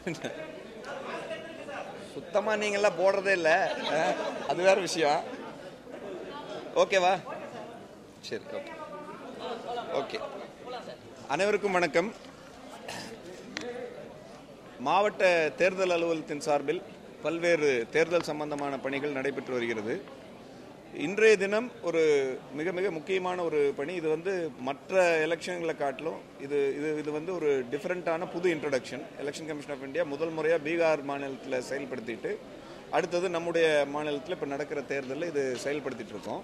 சுத்தமா நீங்கெல்லாம் போடுறதே இல்லை அது வேற விஷயம் ஓகேவா சரி ஓகே ஓகே அனைவருக்கும் வணக்கம் மாவட்ட தேர்தல் அலுவலகத்தின் சார்பில் பல்வேறு தேர்தல் சம்பந்தமான பணிகள் நடைபெற்று வருகிறது இன்றைய தினம் ஒரு மிக மிக முக்கியமான ஒரு பணி இது வந்து மற்ற எலெக்ஷன்களை காட்டிலும் இது இது இது வந்து ஒரு டிஃப்ரெண்ட்டான புது introduction election commission of India முதல் முறையாக பீகார் மாநிலத்தில் செயல்படுத்திட்டு அடுத்தது நம்முடைய மாநிலத்தில் இப்போ நடக்கிற தேர்தலில் இது செயல்படுத்திட்டு இருக்கோம்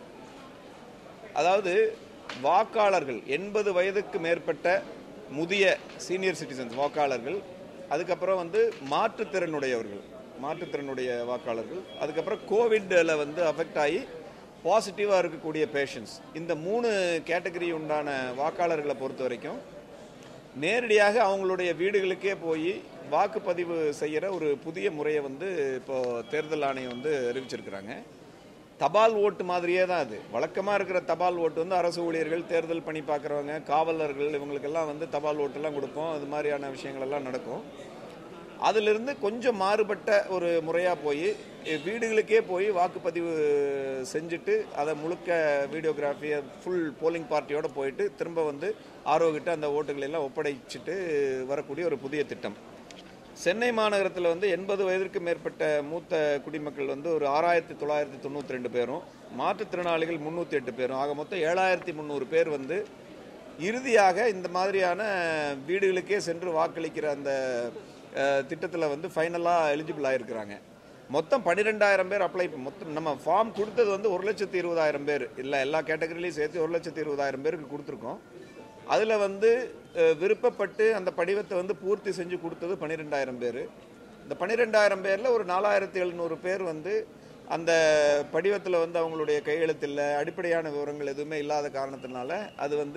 அதாவது வாக்காளர்கள் எண்பது வயதுக்கு மேற்பட்ட முதிய சீனியர் சிட்டிசன்ஸ் வாக்காளர்கள் அதுக்கப்புறம் வந்து மாற்றுத்திறனுடையவர்கள் மாற்றுத்திறனுடைய வாக்காளர்கள் அதுக்கப்புறம் கோவிட்ல வந்து அஃபெக்ட் ஆகி பாசிட்டிவாக இருக்கக்கூடிய பேஷண்ட்ஸ் இந்த மூணு கேட்டகரி உண்டான வாக்காளர்களை பொறுத்த வரைக்கும் நேரடியாக அவங்களுடைய வீடுகளுக்கே போய் வாக்குப்பதிவு செய்கிற ஒரு புதிய முறையை வந்து இப்போ தேர்தல் ஆணையம் வந்து அறிவிச்சிருக்கிறாங்க தபால் ஓட்டு மாதிரியே தான் அது வழக்கமாக இருக்கிற தபால் ஓட்டு வந்து அரசு ஊழியர்கள் தேர்தல் பணி பார்க்குறவங்க காவலர்கள் இவங்களுக்கெல்லாம் வந்து தபால் ஓட்டெல்லாம் கொடுப்போம் அது மாதிரியான விஷயங்கள் எல்லாம் நடக்கும் அதிலிருந்து கொஞ்சம் மாறுபட்ட ஒரு முறையாக போய் வீடுகளுக்கே போய் வாக்குப்பதிவு செஞ்சுட்டு அதை முழுக்க வீடியோகிராஃபியை ஃபுல் போலிங் பார்ட்டியோட போயிட்டு திரும்ப வந்து ஆரோக்கிட்ட அந்த ஓட்டுகளை எல்லாம் ஒப்படைச்சிட்டு வரக்கூடிய ஒரு புதிய திட்டம் சென்னை மாநகரத்தில் வந்து எண்பது வயதிற்கு மேற்பட்ட மூத்த குடிமக்கள் வந்து ஒரு ஆறாயிரத்தி தொள்ளாயிரத்தி தொண்ணூற்றி ரெண்டு பேரும் மாற்றுத்திறனாளிகள் முந்நூற்றி எட்டு பேரும் ஆக மொத்தம் ஏழாயிரத்தி முந்நூறு பேர் வந்து இறுதியாக இந்த மாதிரியான வீடுகளுக்கே சென்று வாக்களிக்கிற அந்த திட்டத்தில் வந்து ஃபைனலாக எலிஜிபிள் ஆகிருக்கிறாங்க மொத்தம் பன்னிரெண்டாயிரம் பேர் அப்ளை மொத்தம் நம்ம ஃபார்ம் கொடுத்தது வந்து ஒரு லட்சத்தி இருபதாயிரம் பேர் இல்லை எல்லா கேட்டகரிலையும் சேர்த்து ஒரு லட்சத்தி இருபதாயிரம் பேருக்கு கொடுத்துருக்கோம் அதில் வந்து அஹ், விருப்பப்பட்டு அந்த படிவத்தை வந்து பூர்த்தி செஞ்சு கொடுத்தது பன்னிரெண்டாயிரம் பேர் இந்த பன்னிரெண்டாயிரம் பேரில் ஒரு நாலாயிரத்தி எழுநூறு பேர் வந்து அந்த படிவத்தில் வந்து அவங்களுடைய கையெழுத்து இல்லை அடிப்படையான விவரங்கள் எதுவுமே இல்லாத காரணத்தினால அது வந்து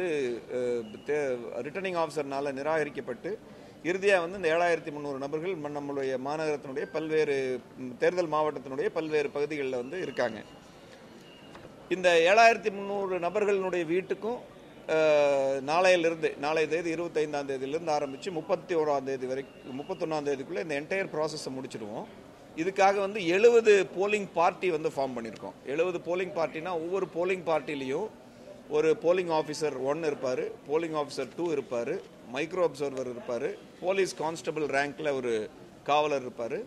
ரிட்டர்னிங் ஆஃபீஸர்னால நிராகரிக்கப்பட்டு இறுதியாக வந்து இந்த ஏழாயிரத்தி முந்நூறு நபர்கள் ம- நம்மளுடைய மாநகரத்தினுடைய பல்வேறு ம், தேர்தல் மாவட்டத்தினுடைய பல்வேறு பகுதிகளில் வந்து இருக்காங்க இந்த ஏழாயிரத்தி முந்நூறு நபர்களுடைய வீட்டுக்கும் அஹ், நாளையிலிருந்து நாளைய தேதி இருபத்தைந்தாம் தேதியிலிருந்து ஆரம்பித்து முப்பத்தி ஓராம் தேதி வரைக்கும் முப்பத்தொன்னாம் தேதிக்குள்ளே இந்த என்டையர் ப்ராசஸை முடிச்சிடுவோம் இதுக்காக வந்து எழுபது போலிங் பார்ட்டி வந்து ஃபார்ம் பண்ணியிருக்கோம் எழுபது போலிங் பார்ட்டினா ஒவ்வொரு போலிங் பார்ட்டிலையும் ஒரு போலிங் ஆஃபீஸர் ஒன் இருப்பார் போலிங் ஆஃபீஸர் டூ இருப்பார் மைக்ரோ அப்சர்வர் இருப்பார் போலீஸ் கான்ஸ்டபிள் ரேங்க்ல ஒரு காவலர் இருப்பார்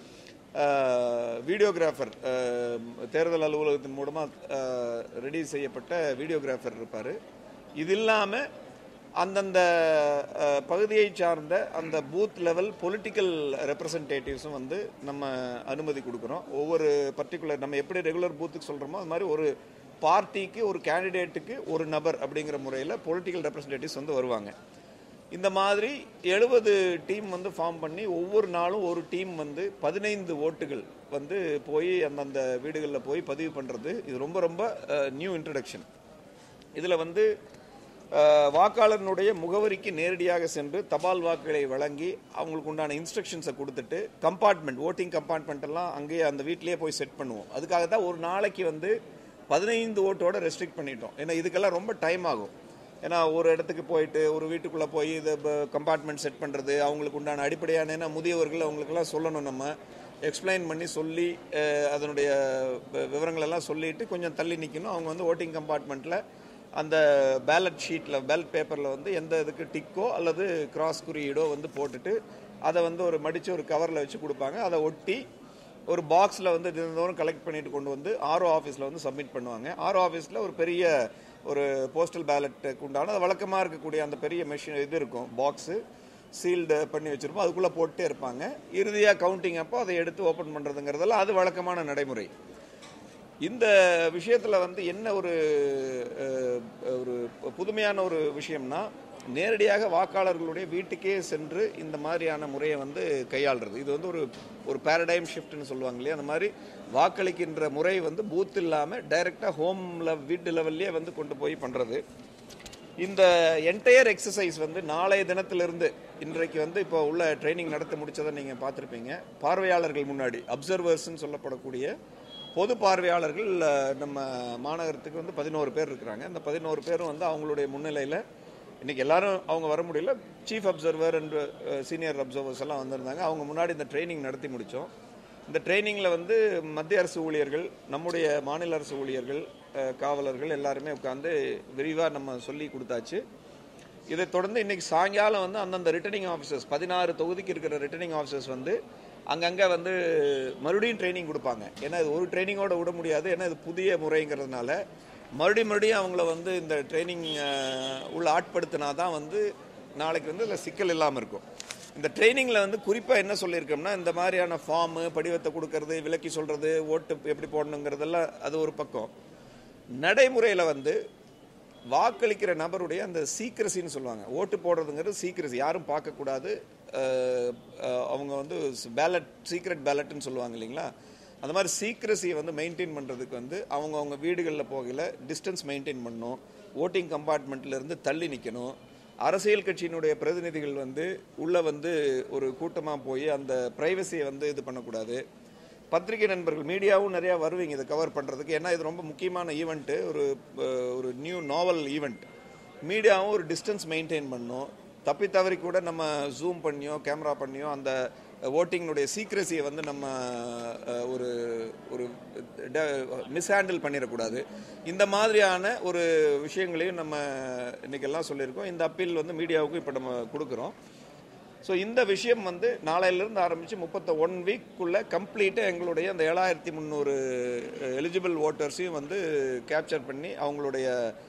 வீடியோகிராஃபர் தேர்தல் அலுவலகத்தின் மூலமாக ரெடி செய்யப்பட்ட வீடியோகிராஃபர் இருப்பார் இது இல்லாமல் அந்தந்த அஹ், பகுதியை சார்ந்த அந்த பூத் லெவல் பொலிட்டிக்கல் ரெப்ரசன்டேட்டிவ்ஸும் வந்து நம்ம அனுமதி கொடுக்குறோம் ஒவ்வொரு பர்டிகுலர் நம்ம எப்படி ரெகுலர் பூத்துக்கு சொல்கிறோமோ அது மாதிரி ஒரு பார்ட்டிக்கு ஒரு கேண்டிடேட்டுக்கு ஒரு நபர் அப்படிங்கிற முறையில் பொலிட்டிக்கல் ரெப்ரசன்டேட்டிவ்ஸ் வந்து வருவாங்க இந்த மாதிரி எழுபது டீம் வந்து ஃபார்ம் பண்ணி ஒவ்வொரு நாளும் ஒரு டீம் வந்து பதினைந்து ஓட்டுகள் வந்து போய் அந்தந்த வீடுகளில் போய் பதிவு பண்ணுறது இது ரொம்ப ரொம்ப நியூ இன்ட்ரடக்ஷன் இதில் வந்து அஹ், வாக்காளர்களுடைய முகவரிக்கு நேரடியாக சென்று தபால் வாக்குகளை வழங்கி அவங்களுக்கு உண்டான இன்ஸ்ட்ரக்ஷன்ஸை கொடுத்துட்டு கம்பார்ட்மெண்ட் ஓட்டிங் கம்பார்ட்மெண்ட் எல்லாம் அங்கேயே அந்த வீட்டிலேயே போய் செட் பண்ணுவோம் அதுக்காக தான் ஒரு நாளைக்கு வந்து பதினைந்து ஓட்டோட ரெஸ்ட்ரிக்ட் பண்ணிட்டோம் ஏன்னா இதுக்கெல்லாம் ரொம்ப டைம் ஆகும் ஏன்னா ஒரு இடத்துக்கு போயிட்டு ஒரு வீட்டுக்குள்ளே போய் இதை கம்பார்ட்மெண்ட் செட் பண்ணுறது அவங்களுக்கு உண்டான அடிப்படையான ஏன்னா முதியவர்கள் அவங்களுக்கெல்லாம் சொல்லணும் நம்ம எக்ஸ்பிளைன் பண்ணி சொல்லி அஹ், அதனுடைய வ- விவரங்கள் எல்லாம் சொல்லிட்டு கொஞ்சம் தள்ளி நிற்கணும் அவங்க வந்து ஓட்டிங் கம்பார்ட்மெண்ட்டில் அந்த பேலட் ஷீட்டில் பேலட் பேப்பரில் வந்து எந்த இதுக்கு டிக்கோ அல்லது கிராஸ் குறியீடோ வந்து போட்டுட்டு அதை வந்து ஒரு மடித்து ஒரு கவரில் வச்சு கொடுப்பாங்க அதை ஒட்டி ஒரு பாக்ஸில் வந்து தினந்தோறும் கலெக்ட் பண்ணிட்டு கொண்டு வந்து ஆர்ஓ ஆஃபீஸில் வந்து சப்மிட் பண்ணுவாங்க ஆர்ஓ ஆஃபீஸில் ஒரு பெரிய ஒரு போஸ்டல் பேலட்டுக்கு உண்டான அது வழக்கமாக இருக்கக்கூடிய அந்த பெரிய மெஷின் இது இருக்கும் பாக்ஸு சீல்டு பண்ணி வச்சிருப்போம் அதுக்குள்ளே போட்டே இருப்பாங்க இறுதியாக கவுண்டிங் அப்போ அதை எடுத்து ஓப்பன் பண்ணுறதுங்கிறதெல்லாம் அது வழக்கமான நடைமுறை இந்த விஷயத்தில் வந்து என்ன ஒரு அஹ், ஒரு புதுமையான ஒரு விஷயம்னா நேரடியாக வாக்காளர்களுடைய வீட்டுக்கே சென்று இந்த மாதிரியான முறையை வந்து கையாளுறது இது வந்து ஒரு ஒரு பேரடைம் ஷிஃப்ட்னு சொல்லுவாங்க இல்லையா அந்த மாதிரி வாக்களிக்கின்ற முறை வந்து பூத் இல்லாமல் டைரெக்டாக ஹோம்ல வீட்டு லெவல்லே வந்து கொண்டு போய் பண்ணுறது இந்த என்டையர் எக்ஸசைஸ் வந்து நாளைய தினத்திலிருந்து இன்றைக்கு வந்து இப்போ உள்ள ட்ரைனிங் நடத்தி முடிச்சதை நீங்கள் பார்த்துருப்பீங்க பார்வையாளர்கள் முன்னாடி அப்சர்வர்ஸ்னு சொல்லப்படக்கூடிய பொது பார்வையாளர்கள் அஹ், நம்ம மாநகரத்துக்கு வந்து பதினோரு பேர் இருக்கிறாங்க அந்த பதினோரு பேரும் வந்து அவங்களுடைய முன்னிலையில் இன்னைக்கு எல்லாரும் அவங்க வர முடியல chief observer and senior observers எல்லாம் வந்திருந்தாங்க அவங்க முன்னாடி இந்த ட்ரைனிங் நடத்தி முடித்தோம் இந்த ட்ரைனிங்கில் வந்து மத்திய அரசு ஊழியர்கள் நம்முடைய மாநில அரசு ஊழியர்கள் அஹ், காவலர்கள் எல்லாருமே உட்காந்து விரிவாக நம்ம சொல்லி கொடுத்தாச்சு இதை தொடர்ந்து இன்னைக்கு சாயங்காலம் வந்து அந்தந்த ரிட்டர்னிங் ஆஃபீஸர்ஸ் பதினாறு தொகுதிக்கு இருக்கிற ரிட்டர்னிங் ஆஃபீஸர்ஸ் வந்து அங்கங்கே வந்து மறுபடியும் ட்ரைனிங் கொடுப்பாங்க ஏன்னா இது ஒரு ட்ரைனிங்கோட விட முடியாது ஏன்னா இது புதிய முறைங்கிறதுனால மறுபடியும் மறுபடியும் அவங்கள வந்து இந்த ட்ரைனிங் உள்ள ஆட்படுத்தினா தான் வந்து நாளைக்கு வந்து இதில் சிக்கல் இல்லாமல் இருக்கும் இந்த ட்ரைனிங்கில் வந்து குறிப்பாக என்ன சொல்லியிருக்கோம்னா இந்த மாதிரியான ஃபார்மு படிவத்தை கொடுக்கறது விலக்கி சொல்கிறது ஓட்டு எப்படி போடணுங்கிறதெல்லாம் அது ஒரு பக்கம் நடைமுறையில் வந்து வாக்களிக்கிற நபருடைய அந்த சீக்கிரசின்னு சொல்லுவாங்க ஓட்டு போடுறதுங்கிறது சீக்கிரசி யாரும் பார்க்கக்கூடாது அஹ், அஹ், அவங்க வந்து பேலட் சீக்ரெட் பேலட்னு சொல்லுவாங்க இல்லைங்களா அந்த மாதிரி சீக்கிரசியை வந்து மெயின்டைன் பண்ணுறதுக்கு வந்து அவங்க அவங்க வீடுகளில் போகல டிஸ்டன்ஸ் மெயின்டைன் பண்ணணும் ஓட்டிங் கம்பார்ட்மெண்ட்ல இருந்து தள்ளி நிற்கணும் அரசியல் கட்சியினுடைய பிரதிநிதிகள் வந்து உள்ளே வந்து ஒரு கூட்டமாக போய் அந்த ப்ரைவசியை வந்து இது பண்ணக்கூடாது பத்திரிகை நண்பர்கள் மீடியாவும் நிறையா வருவீங்க இதை கவர் பண்ணுறதுக்கு ஏன்னா இது ரொம்ப முக்கியமான ஈவெண்ட்டு ஒரு அஹ், ஒரு நியூ நாவல் ஈவெண்ட் மீடியாவும் ஒரு டிஸ்டன்ஸ் மெயின்டைன் பண்ணும் தப்பி தவறி கூட நம்ம ஜூம் பண்ணியோ கேமரா பண்ணியோ அந்த ஓட்டிங்கினுடைய சீக்ரஸியை வந்து நம்ம அஹ், ஒரு ஒரு மிஸ்ஹேண்டில் பண்ணிடக்கூடாது இந்த மாதிரியான ஒரு விஷயங்களையும் நம்ம இன்னைக்கெல்லாம் சொல்லியிருக்கோம் இந்த அப்பீல் வந்து மீடியாவுக்கும் இப்போ நம்ம கொடுக்குறோம் ஸோ இந்த விஷயம் வந்து நாளையிலிருந்து ஆரம்பித்து முப்பத்த ஒன் வீக்குள்ளே கம்ப்ளீட்டாக எங்களுடைய அந்த ஏழாயிரத்தி முந்நூறு எலிஜிபிள் ஓட்டர்ஸையும் வந்து கேப்சர் பண்ணி அவங்களுடைய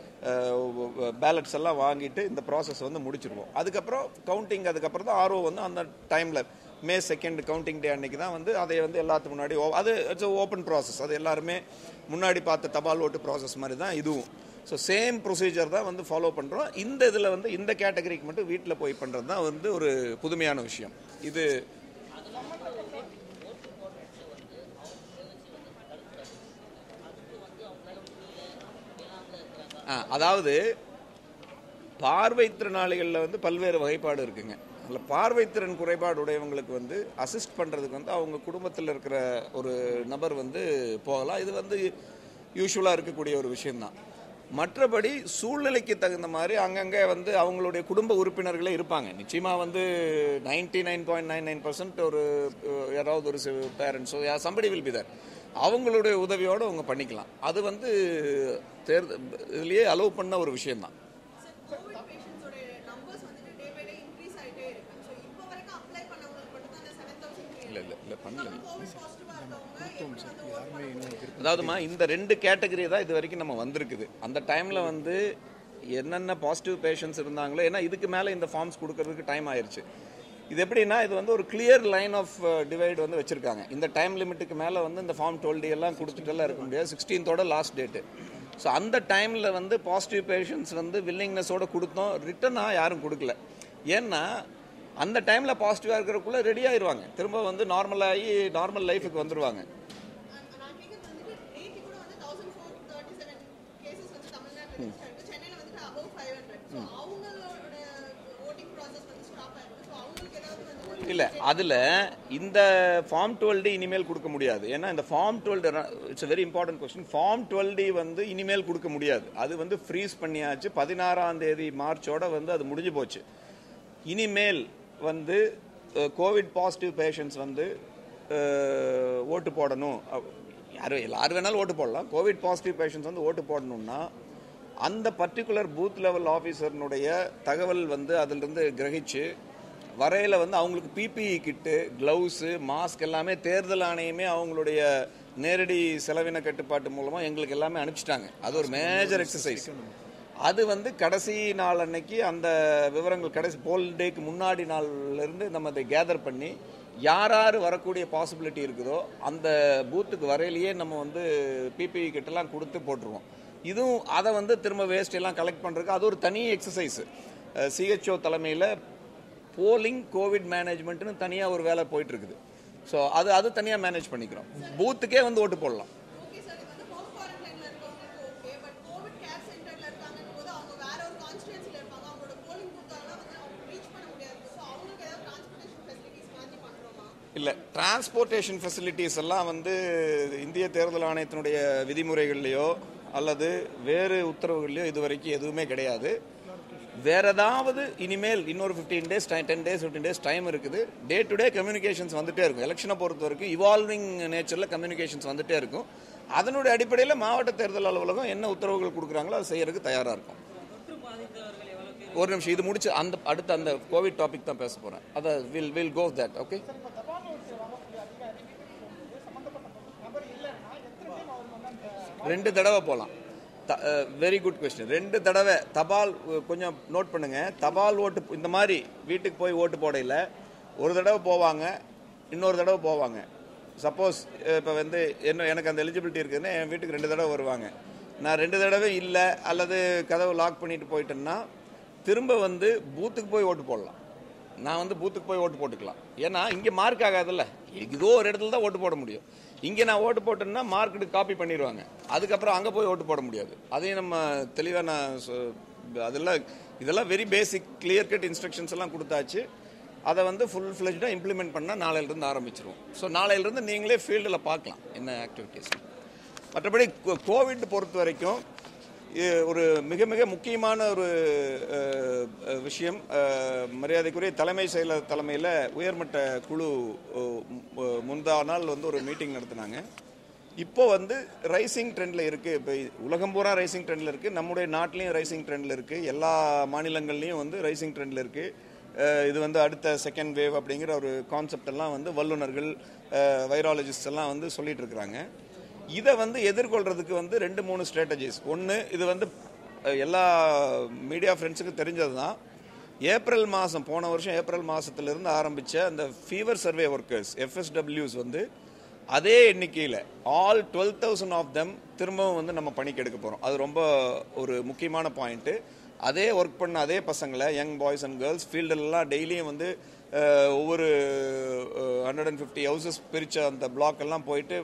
பேலட்ஸ் எல்லாம் வாங்கிட்டு இந்த ப்ராசஸ் வந்து முடிச்சிருவோம் அதுக்கப்புறம் கவுண்டிங் அதுக்கப்புறம் தான் ஆர்ஓ வந்து அந்த டைமில் மே செகண்ட் கவுண்டிங் டே அன்னைக்கு தான் வந்து அதை வந்து எல்லாத்துக்கு முன்னாடி o- அது இட்ஸ் ஓப்பன் ப்ராசஸ் அது எல்லாருமே முன்னாடி பார்த்த தபால் ஓட்டு ப்ராசஸ் மாதிரி தான் இதுவும் ஸோ சேம் ப்ரொசீஜர் தான் வந்து ஃபாலோ பண்ணுறோம் இந்த இதில் வந்து இந்த கேட்டகரிக்கு மட்டும் வீட்டில் போய் பண்ணுறது தான் வந்து ஒரு புதுமையான விஷயம் இது ஆ, அதாவது பார்வைத்திறனாளிகளில் வந்து பல்வேறு வகைப்பாடு இருக்குங்க அதில் பார்வைத்திறன் குறைபாடு உடையவங்களுக்கு வந்து அசிஸ்ட் பண்ணுறதுக்கு வந்து அவங்க குடும்பத்தில் இருக்கிற ஒரு நபர் வந்து போகலாம் இது வந்து யூஸ்வலாக இருக்கக்கூடிய ஒரு விஷயம்தான் மற்றபடி சூழ்நிலைக்கு தகுந்த மாதிரி அங்கங்கே வந்து அவங்களுடைய குடும்ப உறுப்பினர்களே இருப்பாங்க நிச்சயமாக வந்து ninety nine point nine nine percent ஒரு அஹ், யாராவது ஒரு பேரண்ட்ஸோ யா சம்படி வில் பி தர் அவங்களுடைய உதவியோடு அவங்க பண்ணிக்கலாம் அது வந்து தேர்தல் இதுலேயே அலோவ் பண்ண ஒரு விஷயம்தான் கோவிட் பேஷண்ட்ஸோட நம்பர்ஸ் வந்துட்டு டே பை டே இன்க்ரீஸ் ஆயிட்டே இருக்கு ஸோ இப்போ வரைக்கும் அப்ளை பண்ணவங்களுக்கு மட்டும் தான் அந்த செவன் தௌசண்ட் இல்லை இல்லை இல்லை பண்ணல கோவிட் பாசிட்டிவா இருக்கவங்க எப்படி வந்து ஓட் பண்ண அதாவதுமா இந்த ரெண்டு கேட்டகரி தான் இது வரைக்கும் நம்ம வந்திருக்குது அந்த டைமில் வந்து என்னென்ன பாசிட்டிவ் பேஷண்ட்ஸ் இருந்தாங்களோ ஏன்னா இதுக்கு மேலே இந்த ஃபார்ம்ஸ் கொடுக்கறதுக்கு டைம் ஆயிருச்சு இது எப்படின்னா இது வந்து ஒரு கிளியர் லைன் ஆஃப் டிவைட் வந்து வச்சிருக்காங்க இந்த டைம் லிமிட்டுக்கு மேலே வந்து இந்த ஃபார்ம் டுவெல்டி எல்லாம் கொடுத்துட்டெல்லாம் இருக்க முடியாது சிக்ஸ்டீன்த்தோட லாஸ்ட் டேட்டு ஸோ அந்த டைமில் வந்து பாசிட்டிவ் பேஷண்ட்ஸ் வந்து வில்லிங்னஸோட கொடுத்தோம் ரிட்டனாக யாரும் கொடுக்கல ஏன்னா அந்த டைமில் பாசிட்டிவாக இருக்கிறக்குள்ளே ரெடி ஆயிருவாங்க திரும்ப வந்து நார்மலாகி நார்மல் லைஃபுக்கு வந்துருவாங்க நான் கேட்கறது வந்துட்டு நேற்று கூட வந்து thousand four thirty seven cases வந்து தமிழ்நாட்டில் இருக்கு சென்னையில் வந்துட்டு அபவ் ஃபைவ் ஹண்ட்ரட் ஸோ அவங்களோட ஓட்டிங் ப்ராசஸ் வந்து ஸ்டாப் ஆயிருக்கு ஸோ அவங்களுக்கு ஏதாவது வந்து இல்ல அதுல இந்த ஃபார்ம் டுவெல் இனிமேல் கொடுக்க முடியாது ஏன்னா இந்த form twelve it's very important question form twelve வந்து இனிமேல் கொடுக்க முடியாது அது வந்து ஃப்ரீஸ் பண்ணியாச்சு பதினாறாம் தேதி மார்ச்சோட வந்து அது முடிஞ்சு போச்சு இனிமேல் வந்து கோவிட் பாசிட்டிவ் பேஷண்ட்ஸ் வந்து அஹ், ஓட்டு போடணும் அஹ், யாரு யார் வேணாலும் ஓட்டு போடலாம் கோவிட் பாசிட்டிவ் பேஷண்ட்ஸ் வந்து ஓட்டு போடணும்னா அந்த பர்டிகுலர் பூத் லெவல் ஆஃபீஸர்னுடைய தகவல் வந்து அதிலிருந்து கிரகிச்சு வரையில் வந்து அவங்களுக்கு பிபிஇ கிட்டு க்ளவுஸு மாஸ்க் எல்லாமே தேர்தல் ஆணையமே அவங்களுடைய நேரடி செலவின கட்டுப்பாட்டு மூலமாக எங்களுக்கு எல்லாமே அனுப்பிச்சிட்டாங்க அது ஒரு மேஜர் எக்ஸசைஸ் அது வந்து கடைசி நாள் அன்னைக்கு அந்த விவரங்கள் கடைசி போல் டேக்கு முன்னாடி நாள்ல இருந்து நம்ம அதை கேதர் பண்ணி யார் யார் வரக்கூடிய பாசிபிலிட்டி இருக்குதோ அந்த பூத்துக்கு வரையிலேயே நம்ம வந்து பிபிஇ கிட்டலாம் கொடுத்து போட்டுருவோம் இதுவும் அதை வந்து திரும்ப வேஸ்ட் எல்லாம் கலெக்ட் பண்ணுறதுக்கு அது ஒரு தனி எக்ஸசைஸ் சிஹெச்ஓ தலைமையில் போலிங் கோவிட் மேனேஜ்மெண்ட்னு தனியாக ஒரு வேலை போயிட்டு இருக்குது ஸோ அது அது தனியாக மேனேஜ் பண்ணிக்கிறோம் பூத்துக்கே வந்து ஓட்டு போடலாம் ஓகே சார் இது வந்து ஹோம் குவாரண்டைன்ல இருக்கவங்களுக்கு ஓகே பட் கோவிட் கேர் சென்டர்ல இருக்காங்கன்னு போது அவங்க வேற ஒரு கான்ஸ்டியூன்சில இருப்பாங்க அவங்களோட போலிங் பூத்தாலாம் வந்து அவங்க ரீச் பண்ண முடியாது ஸோ அவங்களுக்கு ஏதாவது டிரான்ஸ்போர்ட்டேஷன் ஃபெசிலிட்டிஸ் மாதிரி பண்றோமா இல்லை டிரான்ஸ்போர்ட்டேஷன் ஃபெசிலிட்டிஸ் எல்லாம் வந்து இந்திய தேர்தல் ஆணையத்தினுடைய விதிமுறைகள்லையோ அல்லது வேறு உத்தரவுகள்லையோ இது வரைக்கும் எதுவுமே கிடையாது வேற ஏதாவது இனிமேல் இன்னொரு fifteen days ten days fifteen days time இருக்குது டே டு டே கம்யூனிகேஷன்ஸ் வந்துட்டே இருக்கும் எலெக்ஷனை பொறுத்த வரைக்கும் இவால்விங் நேச்சரில் கம்யூனிகேஷன்ஸ் வந்துட்டே இருக்கும் அதனுடைய அடிப்படையில் மாவட்ட தேர்தல் அலுவலகம் என்ன உத்தரவுகள் கொடுக்குறாங்களோ அதை செய்யறதுக்கு தயாராக இருக்கும் ஒரு நிமிஷம் இது முடிச்சு அந்த அடுத்த அந்த கோவிட் டாபிக் தான் பேச போகிறேன் அதை will will go that okay ரெண்டு தடவை போகலாம் வெரி குட் கொஸ்டின் ரெண்டு தடவை தபால் அஹ், கொஞ்சம் நோட் பண்ணுங்க தபால் ஓட்டு இந்த மாதிரி வீட்டுக்கு போய் ஓட்டு போடையில் ஒரு தடவை போவாங்க இன்னொரு தடவை போவாங்க சப்போஸ் இப்போ வந்து என்ன எனக்கு அந்த எலிஜிபிலிட்டி இருக்குதுன்னா என் வீட்டுக்கு ரெண்டு தடவை வருவாங்க நான் ரெண்டு தடவை இல்லை அல்லது கதவை லாக் பண்ணிட்டு போயிட்டேன்னா திரும்ப வந்து பூத்துக்கு போய் ஓட்டு போடலாம் நான் வந்து பூத்துக்கு போய் ஓட்டு போட்டுக்கலாம் ஏன்னா இங்கே மார்க் ஆகாதுல்ல ஏதோ ஒரு இடத்துல தான் ஓட்டு போட முடியும் இங்கே நான் ஓட்டு போட்டேன்னா மார்க்கெட்டு காப்பி பண்ணிடுவாங்க அதுக்கப்புறம் அங்கே போய் ஓட்டு போட முடியாது அதையும் நம்ம தெளிவாக நான் சொ- அதெல்லாம் இதெல்லாம் very basic clear cut instructions எல்லாம் கொடுத்தாச்சு அதை வந்து ஃபுல் ஃப்ளெஜ்டாக இம்ப்ளிமெண்ட் பண்ணால் நாளையிலேருந்து ஆரம்பிச்சிருவோம் ஸோ நாளையிலேருந்து நீங்களே ஃபீல்டில் பார்க்கலாம் என்ன ஆக்டிவிட்டீஸ் மற்றபடி கோ- கோவிட் பொறுத்த வரைக்கும் இ- ஒரு மிக மிக முக்கியமான ஒரு அஹ், அஹ், விஷயம் அஹ், மரியாதைக்குரிய தலைமை செயலர் தலைமையில் உயர்மட்ட குழு அஹ், மு- முந்தா நாள் வந்து ஒரு மீட்டிங் நடத்தினாங்க இப்போ வந்து ரைசிங் ட்ரெண்டில் இருக்குது இப்போ உலகம் பூரா ரைசிங் ட்ரெண்டில் இருக்குது நம்முடைய நாட்டிலையும் ரைசிங் ட்ரெண்டில் இருக்குது எல்லா மாநிலங்கள்லையும் வந்து ரைசிங் ட்ரெண்டில் இருக்குது இது வந்து அடுத்த செகண்ட் வேவ் அப்படிங்கிற ஒரு கான்செப்ட் எல்லாம் வந்து வல்லுநர்கள் வைராலஜிஸ்ட் எல்லாம் வந்து சொல்லிட்டு இருக்கிறாங்க இதை வந்து எதிர்கொள்றதுக்கு வந்து ரெண்டு மூணு ஸ்ட்ராட்டஜிஸ் ஒன்று இது வந்து அஹ், எல்லா மீடியா ஃப்ரெண்ட்ஸுக்கும் தெரிஞ்சது தான் ஏப்ரல் மாதம் போன வருஷம் ஏப்ரல் மாதத்துலேருந்து ஆரம்பித்த அந்த ஃபீவர் சர்வே ஒர்க்கர்ஸ் எஃப்எஸ்டபிள்யூஸ் வந்து அதே எண்ணிக்கையில் all twelve thousand of them திரும்பவும் வந்து நம்ம பணிக்கு எடுக்க போகிறோம் அது ரொம்ப ஒரு முக்கியமான பாயிண்ட்டு அதே ஒர்க் பண்ண அதே பசங்களை யங் பாய்ஸ் அண்ட் கேர்ள்ஸ் ஃபீல்டெல்லாம் டெய்லியும் வந்து அஹ், ஒவ்வொரு ஹண்ட்ரட் அண்ட் ஃபிஃப்டி ஹவுசஸ் பிரித்த அந்த பிளாக் எல்லாம் போயிட்டு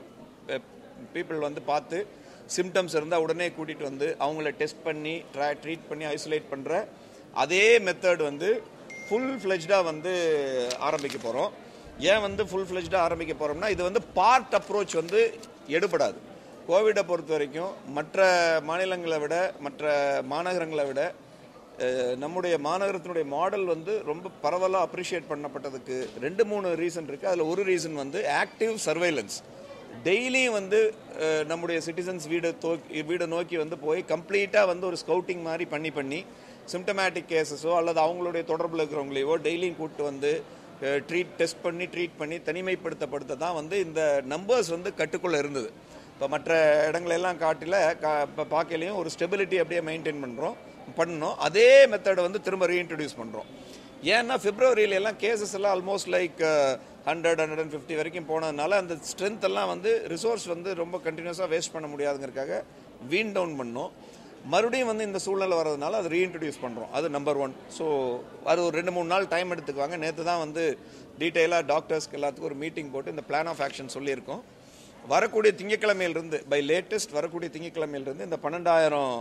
பீப்புள் வந்து பார்த்து சிம்டம்ஸ் இருந்தால் உடனே கூட்டிகிட்டு வந்து அவங்கள டெஸ்ட் பண்ணி ட்ரா ட்ரீட் பண்ணி ஐசோலேட் பண்ணுற அதே மெத்தட் வந்து ஃபுல் ஃப்ளெஜ்டாக வந்து ஆரம்பிக்க போகிறோம் ஏன் வந்து ஃபுல் ஃப்ளெஜ்டாக ஆரம்பிக்க போகிறோம்னா இது வந்து பார்ட் அப்ரோச் வந்து எடுபடாது கோவிடை பொறுத்த வரைக்கும் மற்ற மாநிலங்களை விட மற்ற மாநகரங்களை விட அஹ், நம்முடைய மாநகரத்தினுடைய மாடல் வந்து ரொம்ப பரவலாக அப்ரிஷியேட் பண்ணப்பட்டதுக்கு ரெண்டு மூணு ரீசன் இருக்குது அதில் ஒரு ரீசன் வந்து ஆக்டிவ் சர்வைலன்ஸ் டெய்லியும் வந்து அஹ், நம்முடைய சிட்டிசன்ஸ் வீடு தோக்கி வீடை நோக்கி வந்து போய் கம்ப்ளீட்டாக வந்து ஒரு ஸ்கவுட்டிங் மாதிரி பண்ணி பண்ணி சிம்டமேட்டிக் கேசஸோ அல்லது அவங்களுடைய தொடர்பில் இருக்கிறவங்களையோ டெய்லியும் கூப்பிட்டு வந்து ட்ரீட் டெஸ்ட் பண்ணி ட்ரீட் பண்ணி தனிமைப்படுத்தப்படுத்த தான் வந்து இந்த நம்பர்ஸ் வந்து கட்டுக்குள்ளே இருந்தது இப்போ மற்ற இடங்களெல்லாம் காட்டில கா இப்போ பார்க்கலையும் ஒரு ஸ்டெபிலிட்டி அப்படியே மெயின்டைன் பண்ணுறோம் பண்ணோம் அதே மெத்தடை வந்து திரும்ப ரீஇன்ட்ரடியூஸ் பண்ணுறோம் ஏன்னா பிப்ரவரியில எல்லாம் கேசஸ் எல்லாம் almost like hundred hundred and fifty வரைக்கும் போனதுனால அந்த ஸ்ட்ரென்த் எல்லாம் வந்து ரிசோர்ஸ் வந்து ரொம்ப கண்டினியூஸாக வேஸ்ட் பண்ண முடியாதுங்கிறதுக்காக வீன் டவுன் பண்ணோம் மறுபடியும் வந்து இந்த சூழ்நிலை வர்றதுனால அதை ரீஇன்ட்ரடியூஸ் பண்ணுறோம் அது நம்பர் ஒன் ஸோ அது ஒரு ரெண்டு மூணு நாள் டைம் எடுத்துக்குவாங்க நேற்று தான் வந்து டீட்டெயிலாக டாக்டர்ஸ்க்கு எல்லாத்துக்கும் ஒரு மீட்டிங் போட்டு இந்த பிளான் ஆஃப் ஆக்ஷன் சொல்லியிருக்கோம் வரக்கூடிய திங்கக்கிழமையிலிருந்து பை லேட்டஸ்ட் வரக்கூடிய திங்கக்கிழமையிலிருந்து இந்த பன்னெண்டாயிரம்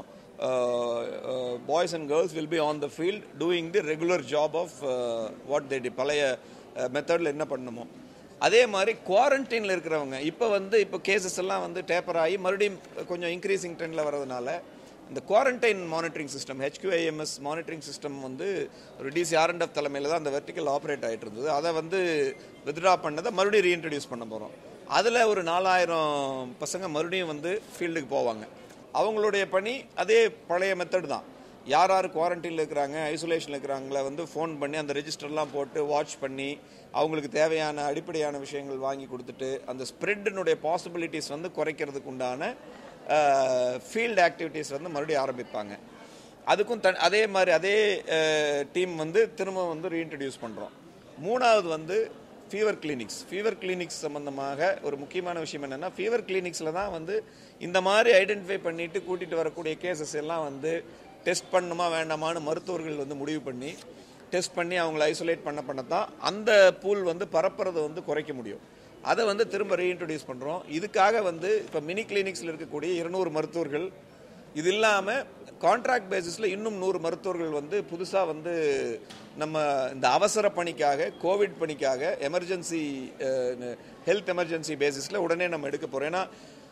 boys and girls will be on the field doing the regular job of what they did பழைய மெத்தடில் என்ன பண்ணணுமோ அதே மாதிரி குவாரண்டைனில் இருக்கிறவங்க இப்போ வந்து இப்போ கேசஸ் எல்லாம் வந்து டேப்பர் ஆகி மறுபடியும் கொஞ்சம் இன்க்ரீசிங் ட்ரெண்டில் வரதுனால இந்த quarantine monitoring system HQIMS monitoring system வந்து ஒரு டிசி ஆர்என்எஃப் தலைமையில் தான் அந்த வெர்டிக்கல் ஆப்ரேட் ஆகிட்டு இருந்தது அதை வந்து வித்ட்ரா பண்ணதை மறுபடியும் ரீஇன்ட்ரடியூஸ் பண்ண போகிறோம் அதில் ஒரு நாலாயிரம் பசங்க மறுபடியும் வந்து ஃபீல்டுக்கு போவாங்க அவங்களுடைய பணி அதே பழைய மெத்தட் தான் யார் யார் குவாரண்டைனில் இருக்கிறாங்க ஐசோலேஷனில் இருக்கிறாங்கள வந்து ஃபோன் பண்ணி அந்த ரெஜிஸ்டர்லாம் போட்டு வாட்ச் பண்ணி அவங்களுக்கு தேவையான அடிப்படையான விஷயங்கள் வாங்கி கொடுத்துட்டு அந்த ஸ்ப்ரெட்டினுடைய பாசிபிலிட்டிஸ் வந்து குறைக்கிறதுக்கு உண்டான ஃபீல்டு ஆக்டிவிட்டீஸ் வந்து மறுபடியும் ஆரம்பிப்பாங்க அதுக்கும் தன் அதே மாதிரி அதே டீம் வந்து திரும்ப வந்து ரீஇன்ட்ரடியூஸ் பண்ணுறோம் மூணாவது வந்து ஃபீவர் கிளினிக்ஸ் ஃபீவர் கிளினிக்ஸ் சம்பந்தமாக ஒரு முக்கியமான விஷயம் என்னென்னா ஃபீவர் கிளினிக்ஸில் தான் வந்து இந்த மாதிரி ஐடென்டிஃபை பண்ணிட்டு கூட்டிகிட்டு வரக்கூடிய கேசஸ் எல்லாம் வந்து டெஸ்ட் பண்ணுமா வேண்டாமான்னு மருத்துவர்கள் வந்து முடிவு பண்ணி டெஸ்ட் பண்ணி அவங்கள ஐசோலேட் பண்ண பண்ண தான் அந்த பூல் வந்து பரப்புறதை வந்து குறைக்க முடியும் அதை வந்து திரும்ப ரீஇன்ட்ரடியூஸ் பண்ணுறோம் இதுக்காக வந்து இப்போ மினி கிளினிக்ஸில் இருக்கக்கூடிய இருநூறு மருத்துவர்கள் இது இல்லாமல் கான்ட்ராக்ட் பேசிஸில் இன்னும் நூறு மருத்துவர்கள் வந்து புதுசாக வந்து நம்ம இந்த அவசர பணிக்காக கோவிட் பணிக்காக எமர்ஜென்சி ஹெல்த் எமர்ஜென்சி பேசிஸில் உடனே நம்ம எடுக்க போகிறோம் ஏன்னா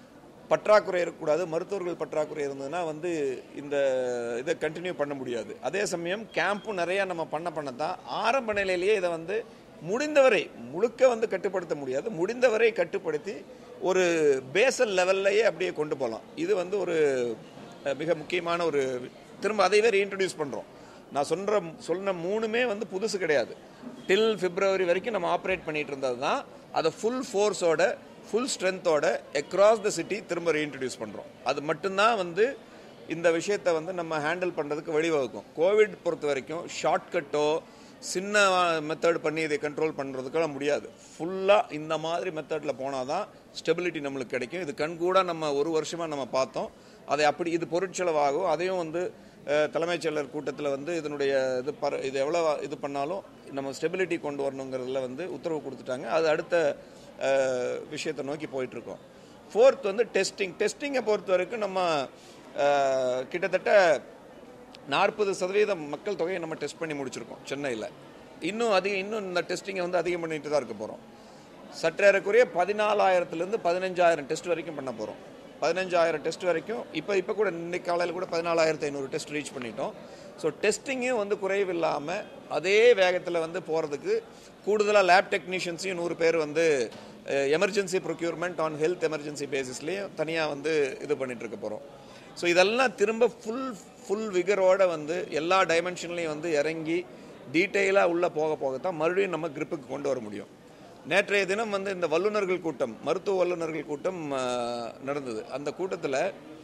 பற்றாக்குறை இருக்கக்கூடாது மருத்துவர்கள் பற்றாக்குறை இருந்ததுன்னா வந்து இந்த இதை கண்டினியூ பண்ண முடியாது அதே சமயம் கேம்பும் நிறையா நம்ம பண்ண பண்ண தான் ஆரம்ப நிலையிலேயே இதை வந்து முடிந்தவரை முழுக்க வந்து கட்டுப்படுத்த முடியாது முடிந்தவரை கட்டுப்படுத்தி ஒரு பேசல் லெவல்லையே அப்படியே கொண்டு போகலாம் இது வந்து ஒரு அஹ், மிக முக்கியமான ஒரு திரும்ப அதைவே ரீஇன்ட்ரடியூஸ் பண்ணுறோம் நான் சொல்ற சொன்ன மூணுமே வந்து புதுசு கிடையாது டில் பிப்ரவரி வரைக்கும் நம்ம ஆப்ரேட் பண்ணிட்டு இருந்தது தான் அதை ஃபுல் ஃபோர்ஸோட ஃபுல் ஸ்ட்ரென்த்தோட அக்ராஸ் த சிட்டி திரும்ப ரீஇன்ட்ரடியூஸ் பண்ணுறோம் அது மட்டும்தான் வந்து இந்த விஷயத்தை வந்து நம்ம ஹேண்டில் பண்ணுறதுக்கு வழிவகுக்கும் கோவிட் பொறுத்த வரைக்கும் ஷார்ட்கட்டோ சின்ன மெத்தட் பண்ணி இதை கண்ட்ரோல் பண்ணுறதுக்கெல்லாம் முடியாது ஃபுல்லாக இந்த மாதிரி மெத்தடில் போனால் தான் ஸ்டெபிலிட்டி நம்மளுக்கு கிடைக்கும் இது கண்கூட நம்ம ஒரு வருஷமாக நம்ம பார்த்தோம் அதை அப்படி இது பொருட்செலவாகும் அதையும் வந்து அஹ், தலைமைச் செயலர் கூட்டத்தில் வந்து இதனுடைய இது பர இது எவ்வளோ இது பண்ணாலும் நம்ம ஸ்டெபிலிட்டி கொண்டு வரணுங்கிறதுல வந்து உத்தரவு கொடுத்துட்டாங்க அது அடுத்த அஹ், விஷயத்தை நோக்கி போயிட்டுருக்கோம் ஃபோர்த் வந்து டெஸ்டிங் டெஸ்டிங்கை பொறுத்த வரைக்கும் நம்ம அஹ், கிட்டத்தட்ட நாற்பது சதவீதம் மக்கள் தொகையை நம்ம டெஸ்ட் பண்ணி முடிச்சிருக்கோம் சென்னையில் இன்னும் அதிகம் இன்னும் இந்த டெஸ்டிங்கை வந்து அதிகம் பண்ணிட்டு தான் இருக்க போகிறோம் சற்றேறக்குறைய பதினாலாயிரத்துலேருந்து பதினஞ்சாயிரம் டெஸ்ட் வரைக்கும் பண்ண போகிறோம் பதினஞ்சாயிரம் டெஸ்ட் வரைக்கும் இப்போ இப்போ கூட இன்னைக்கு காலையில் கூட பதினாலாயிரத்து ஐநூறு டெஸ்ட் ரீச் பண்ணிட்டோம் ஸோ டெஸ்டிங்கும் வந்து குறைவில்லாமல் அதே வேகத்தில் வந்து போகிறதுக்கு கூடுதலாக லேப் டெக்னீஷியன்ஸையும் நூறு பேர் வந்து emergency procurement on health emergency பேசிஸ்லேயும் தனியாக வந்து இது பண்ணிட்டு இருக்க போகிறோம் ஸோ இதெல்லாம் திரும்ப ஃபுல் ஃபுல் விகரோட வந்து எல்லா டைமென்ஷன்லையும் வந்து இறங்கி டீட்டெயிலாக உள்ளே போக போகத்தான் மறுபடியும் நம்ம கிரிப்புக்கு கொண்டு வர முடியும் நேற்றைய தினம் வந்து இந்த வல்லுநர்கள் கூட்டம் மருத்துவ வல்லுநர்கள் கூட்டம் ஆஹ், நடந்தது அந்த கூட்டத்தில்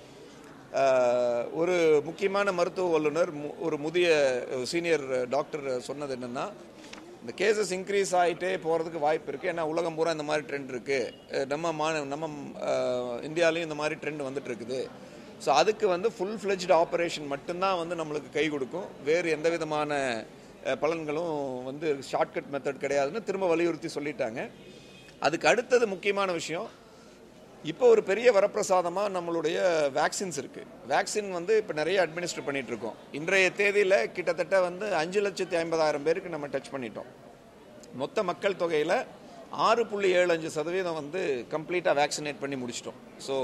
ஒரு முக்கியமான மருத்துவ வல்லுநர் மு- ஒரு முதிய சீனியர் டாக்டர் சொன்னது என்னென்னா இந்த கேசஸ் இன்க்ரீஸ் ஆகிட்டே போகிறதுக்கு வாய்ப்பு இருக்குது ஏன்னா உலகம் பூரா இந்த மாதிரி ட்ரெண்ட் இருக்குது நம்ம மா நம்ம ஆஹ், இந்தியாலையும் இந்த மாதிரி ட்ரெண்ட் வந்துட்டு இருக்குது ஸோ அதுக்கு வந்து ஃபுல் ஃப்ளெஜ்டு ஆப்ரேஷன் மட்டும்தான் வந்து நம்மளுக்கு கை கொடுக்கும் வேறு எந்த விதமான அஹ், பலன்களும் வந்து ஷார்ட்கட் மெத்தட் கிடையாதுன்னு திரும்ப வலியுறுத்தி சொல்லிட்டாங்க அதுக்கு அடுத்தது முக்கியமான விஷயம் இப்போ ஒரு பெரிய வரப்பிரசாதமாக நம்மளுடைய வேக்சின்ஸ் இருக்குது வேக்சின் வந்து இப்போ நிறைய அட்மினிஸ்டர் பண்ணிட்டு இருக்கோம் இன்றைய தேதியில் கிட்டத்தட்ட வந்து அஞ்சு லட்சத்தி ஐம்பதாயிரம் பேருக்கு நம்ம டச் பண்ணிட்டோம் மொத்த மக்கள் தொகையில் ஆறு புள்ளி ஏழு அஞ்சு சதவீதம் வந்து கம்ப்ளீட்டாக வேக்சினேட் பண்ணி முடிச்சிட்டோம் ஸோ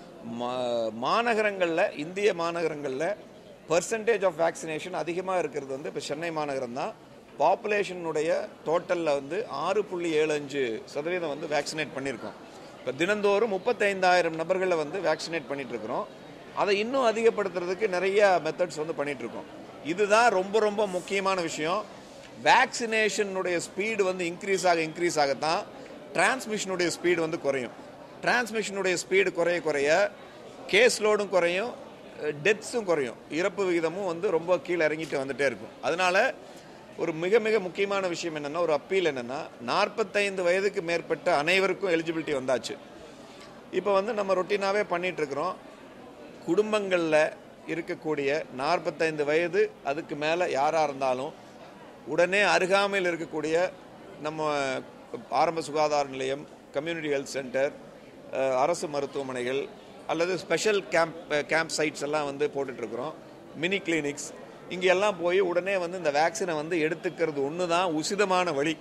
மாநகரங்களில் இந்திய மாநகரங்களில் பர்சன்டேஜ் ஆஃப் வேக்சினேஷன் அதிகமாக இருக்கிறது வந்து இப்போ சென்னை மாநகரம் தான் பாப்புலேஷனுடைய டோட்டலில் வந்து ஆறு புள்ளி ஏழு அஞ்சு சதவீதம் வந்து வேக்சினேட் பண்ணியிருக்கோம் இப்போ தினந்தோறும் முப்பத்தைந்தாயிரம் நபர்களை வந்து வேக்சினேட் பண்ணிட்டு இருக்கிறோம் அதை இன்னும் அதிகப்படுத்துறதுக்கு நிறைய மெத்தட்ஸ் வந்து பண்ணிட்டு இருக்கோம் இதுதான் ரொம்ப ரொம்ப முக்கியமான விஷயம் வேக்சினேஷனுடைய ஸ்பீடு வந்து இன்க்ரீஸ் ஆக இன்க்ரீஸ் ஆகத்தான் டிரான்ஸ்மிஷனுடைய ஸ்பீடு வந்து குறையும் டிரான்ஸ்மிஷனுடைய ஸ்பீடு குறைய குறைய கேஸ் லோடும் குறையும் டெத்ஸும் குறையும் இறப்பு விகிதமும் வந்து ரொம்ப கீழே இறங்கிட்டு வந்துட்டே இருக்கும் அதனால ஒரு மிக மிக முக்கியமான விஷயம் என்னன்னா ஒரு அப்பீல் என்னன்னா நாற்பத்தைந்து வயதுக்கு மேற்பட்ட அனைவருக்கும் எலிஜிபிலிட்டி வந்தாச்சு இப்போ வந்து நம்ம ரொட்டீனாகவே பண்ணிட்டு இருக்கிறோம் குடும்பங்களில் இருக்கக்கூடிய நாற்பத்தைந்து வயது அதுக்கு மேலே யாராக இருந்தாலும் உடனே அருகாமையில் இருக்கக்கூடிய நம்ம ஆரம்ப சுகாதார நிலையம் கம்யூனிட்டி ஹெல்த் சென்டர் அஹ், அரசு மருத்துவமனைகள் அல்லது ஸ்பெஷல் கேம்ப் கேம்ப் சைட்ஸ் எல்லாம் வந்து போட்டுட்ருக்குறோம் மினி கிளினிக்ஸ் இங்கே எல்லாம் போய் உடனே வந்து இந்த வேக்சினை வந்து எடுத்துக்கிறது ஒன்று தான் உசிதமான வழி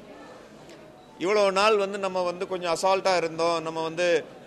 இவ்வளோ நாள் வந்து நம்ம வந்து கொஞ்சம் அசால்ட்டாக இருந்தோம் நம்ம வந்து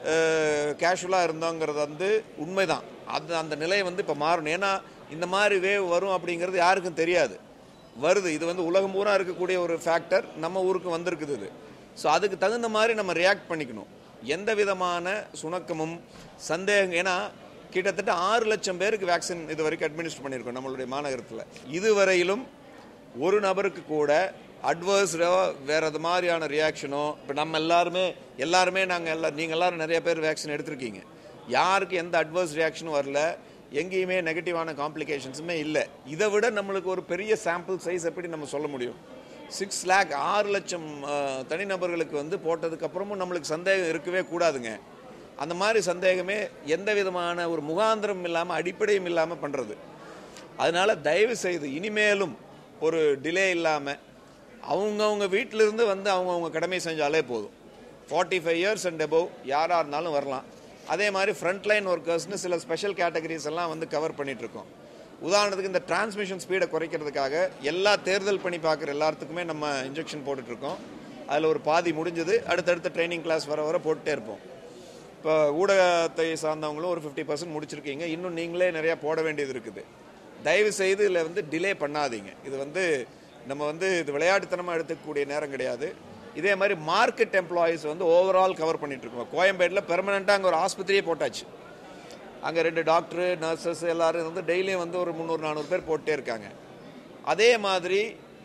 கேஷுவலாக இருந்தோங்கிறது வந்து உண்மைதான் அது அந்த நிலை வந்து இப்போ மாறணும் ஏன்னா இந்த மாதிரி வேவ் வரும் அப்படிங்கிறது யாருக்கும் தெரியாது வருது இது வந்து உலகம் பூரா இருக்கக்கூடிய ஒரு ஃபேக்டர் நம்ம ஊருக்கு வந்திருக்குது இது ஸோ அதுக்கு தகுந்த மாதிரி நம்ம ரியாக்ட் பண்ணிக்கணும் எந்த விதமான சுணக்கமும் சந்தேகம் ஏன்னா கிட்டத்தட்ட ஆறு லட்சம் பேருக்கு வேக்சின் இது வரைக்கும் அட்மினிஸ்டர் பண்ணியிருக்கோம் நம்மளுடைய மாநகரத்தில் இதுவரையிலும் ஒரு நபருக்கு கூட அட்வர்ஸோ வேற அது மாதிரியான ரியாக்ஷனோ இப்போ நம்ம எல்லாருமே எல்லாருமே நாங்கள் எல்லாம் நீங்கள் எல்லாரும் நிறைய பேர் வேக்சின் எடுத்திருக்கீங்க யாருக்கு எந்த அட்வர்ஸ் ரியாக்ஷனும் வரல எங்கேயுமே நெகட்டிவான காம்ப்ளிகேஷன்ஸுமே இல்லை இதை விட நம்மளுக்கு ஒரு பெரிய சாம்பிள் சைஸ் எப்படி நம்ம சொல்ல முடியும் சிக்ஸ் லேக் ஆறு லட்சம் அஹ், தனிநபர்களுக்கு வந்து போட்டதுக்கு அப்புறமும் நம்மளுக்கு சந்தேகம் இருக்கவே கூடாதுங்க அந்த மாதிரி சந்தேகமே எந்த விதமான ஒரு முகாந்திரம் இல்லாமல் அடிப்படையும் இல்லாமல் பண்ணுறது அதனால தயவு செய்து இனிமேலும் ஒரு டிலே இல்லாமல் அவங்கவுங்க வீட்டிலிருந்து வந்து அவங்கவுங்க கடமை செஞ்சாலே போதும் forty five years and above யாராக இருந்தாலும் வரலாம் அதே மாதிரி ஃப்ரண்ட்லைன் ஒர்க்கர்ஸ்னு சில ஸ்பெஷல் கேட்டகரிஸ் எல்லாம் வந்து கவர் பண்ணிட்டு இருக்கோம் உதாரணத்துக்கு இந்த டிரான்ஸ்மிஷன் ஸ்பீடை குறைக்கிறதுக்காக எல்லா தேர்தல் பணி பார்க்குற எல்லாத்துக்குமே நம்ம இன்ஜெக்ஷன் போட்டுட்ருக்கோம் அதில் ஒரு பாதி முடிஞ்சது அடுத்தடுத்த ட்ரைனிங் கிளாஸ் வர வர போட்டுட்டே இருப்போம் இப்போ ஊடகத்தை சார்ந்தவங்களும் ஒரு ஃபிஃப்டி பர்சன்ட் முடிச்சிருக்கீங்க இன்னும் நீங்களே நிறையா போட வேண்டியது இருக்குது தயவு செய்து இதில் வந்து டிலே பண்ணாதீங்க இது வந்து நம்ம வந்து இது விளையாட்டுத்தனமாக எடுத்துக்கக்கூடிய நேரம் கிடையாது இதே மாதிரி மார்க்கெட் எம்ப்ளாயீஸ் வந்து ஓவரால் கவர் பண்ணிட்டு இருக்கோம் கோயம்பேட்டில் பெர்மனெண்ட்டாக அங்கே ஒரு ஆஸ்பத்திரியே போட்டாச்சு அங்கே ரெண்டு டாக்டரு நர்சஸ் எல்லாரும் வந்து டெய்லியும் வந்து ஒரு முந்நூறு நானூறு பேர் போட்டே இருக்காங்க அதே மாதிரி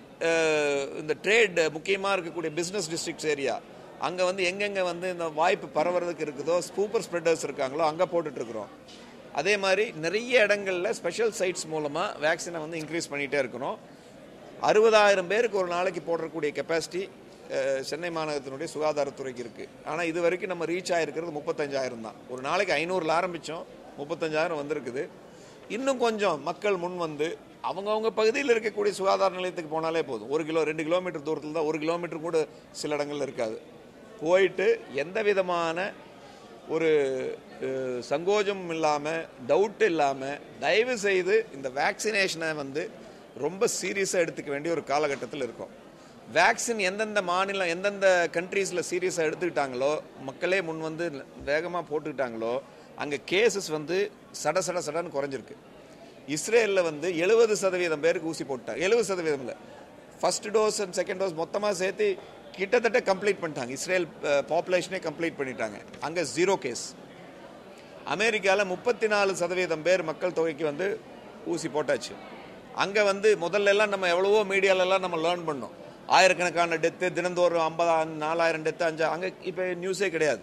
அஹ், இந்த ட்ரேட் முக்கியமாக இருக்கக்கூடிய பிஸ்னஸ் டிஸ்ட்ரிக்ட்ஸ் ஏரியா அங்கே வந்து எங்கெங்கே வந்து இந்த வாய்ப்பு பரவுறதுக்கு இருக்குதோ சூப்பர் ஸ்ப்ரெடர்ஸ் இருக்காங்களோ அங்கே போட்டுட்ருக்குறோம் அதே மாதிரி நிறைய இடங்களில் ஸ்பெஷல் சைட்ஸ் மூலமாக வேக்சினை வந்து இன்க்ரீஸ் பண்ணிகிட்டே இருக்கிறோம் அறுபதாயிரம் பேருக்கு ஒரு நாளைக்கு போடக்கூடிய கெப்பாசிட்டி சென்னை மாநகரத்தினுடைய சுகாதாரத்துறைக்கு இருக்குது ஆனால் இது வரைக்கும் நம்ம ரீச் ஆகிருக்கிறது முப்பத்தஞ்சாயிரம் தான் ஒரு நாளைக்கு ஐநூறில் ஆரம்பித்தோம் முப்பத்தஞ்சாயிரம் வந்திருக்குது இன்னும் கொஞ்சம் மக்கள் முன் வந்து அவங்கவுங்க பகுதியில் இருக்கக்கூடிய சுகாதார நிலையத்துக்கு போனாலே போதும் ஒரு கிலோ ரெண்டு கிலோமீட்டர் தூரத்தில் தான் ஒரு கிலோமீட்டர் கூட சில இடங்கள்ல இருக்காது போயிட்டு எந்த விதமான ஒரு அஹ், சங்கோஜம் இல்லாமல் டவுட் இல்லாமல் தயவு செய்து இந்த வேக்சினேஷனை வந்து ரொம்ப சீரியஸாக எடுத்துக்க வேண்டிய ஒரு காலகட்டத்தில் இருக்கோம் வேக்சின் எந்தெந்த மாநிலம் எந்தெந்த கண்ட்ரீஸில் சீரியஸாக எடுத்துக்கிட்டாங்களோ மக்களே முன் வந்து வேகமாக போட்டுக்கிட்டாங்களோ அங்கே கேசஸ் வந்து சட சட சடன்னு குறைஞ்சிருக்கு இஸ்ரேலில் வந்து எழுபது சதவீதம் பேருக்கு ஊசி போட்டாங்க எழுபது சதவீதம் இல்லை first dose and second dose மொத்தமாக சேர்த்து கிட்டத்தட்ட கம்ப்ளீட் பண்ணிட்டாங்க இஸ்ரேல் பாப்புலேஷனே கம்ப்ளீட் பண்ணிட்டாங்க அங்கே ஜீரோ கேஸ் அமெரிக்காவில் முப்பத்தி நாலு சதவீதம் பேர் மக்கள் தொகைக்கு வந்து ஊசி போட்டாச்சு அங்கே வந்து முதல்ல எல்லாம் நம்ம எவ்வளவோ மீடியாலெல்லாம் நம்ம லேர்ன் பண்ணோம் ஆயிரக்கணக்கான டெத்து தினந்தோறும் ஐம்பதா நாலாயிரம் டெத்து அஞ்சு அங்கே இப்போ நியூஸே கிடையாது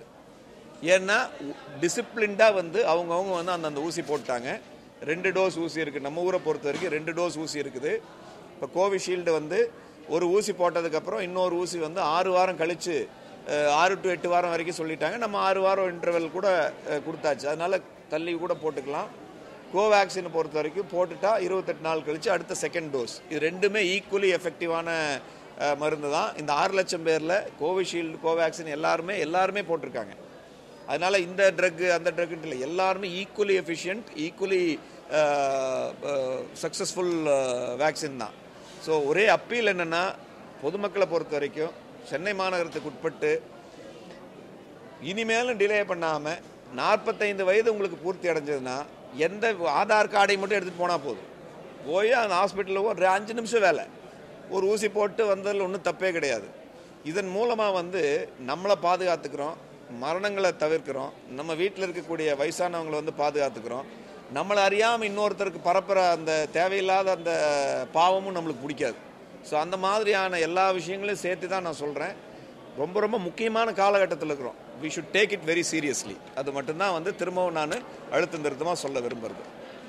ஏன்னா டிசிப்ளின்டாக வந்து அவங்கவுங்க வந்து அந்தந்த ஊசி போட்டாங்க ரெண்டு டோஸ் ஊசி இருக்குது நம்ம ஊரை பொறுத்த வரைக்கும் ரெண்டு டோஸ் ஊசி இருக்குது இப்போ கோவிஷீல்டு வந்து ஒரு ஊசி போட்டதுக்கப்புறம் இன்னொரு ஊசி வந்து ஆறு வாரம் கழித்து ஆறு டு எட்டு வாரம் வரைக்கும் சொல்லிட்டாங்க நம்ம ஆறு வாரம் இன்டர்வெல் கூட அஹ், கொடுத்தாச்சு அதனால் தள்ளி கூட போட்டுக்கலாம் கோவேக்சினை பொறுத்த வரைக்கும் போட்டுட்டா இருபத்தெட்டு நாள் கழித்து அடுத்த செகண்ட் டோஸ் இது ரெண்டுமே ஈக்குவலி எஃபெக்டிவான அஹ், மருந்து தான் இந்த ஆறு லட்சம் பேரில் கோவிஷீல்டு கோவேக்சின் எல்லாருமே எல்லாருமே போட்டிருக்காங்க அதனால இந்த ட்ரக் அந்த ட்ரக்னு இல்லை எல்லாருமே equally efficient equally successful vaccine தான் ஸோ ஒரே அப்பீல் என்னென்னா பொதுமக்களை பொறுத்த வரைக்கும் சென்னை மாநகரத்துக்கு உட்பட்டு இனிமேலும் டிலே பண்ணாமல் நாற்பத்தைந்து வயது உங்களுக்கு பூர்த்தி அடைஞ்சதுன்னா எந்த ஆதார் கார்டை மட்டும் எடுத்துகிட்டு போனால் போதும் போய் அந்த ஹாஸ்பிட்டலில் ஒரு அஞ்சு நிமிஷம் வேலை ஒரு ஊசி போட்டு வந்ததில் ஒன்றும் தப்பே கிடையாது இதன் மூலமாக வந்து நம்மளை பாதுகாத்துக்கிறோம் மரணங்களை தவிர்க்கிறோம் நம்ம வீட்டில் இருக்கக்கூடிய வயசானவங்களை வந்து பாதுகாத்துக்கிறோம் நம்மளை அறியாமல் இன்னொருத்தருக்கு பரப்புற அந்த தேவையில்லாத அந்த பாவமும் நம்மளுக்கு பிடிக்காது ஸோ அந்த மாதிரியான எல்லா விஷயங்களையும் சேர்த்து தான் நான் சொல்கிறேன் ரொம்ப ரொம்ப முக்கியமான காலகட்டத்தில் இருக்கிறோம் we should take it very seriously அது மட்டும்தான் வந்து திரும்பவும் நான் அழுத்தம் திருத்தமாக சொல்ல விரும்புறது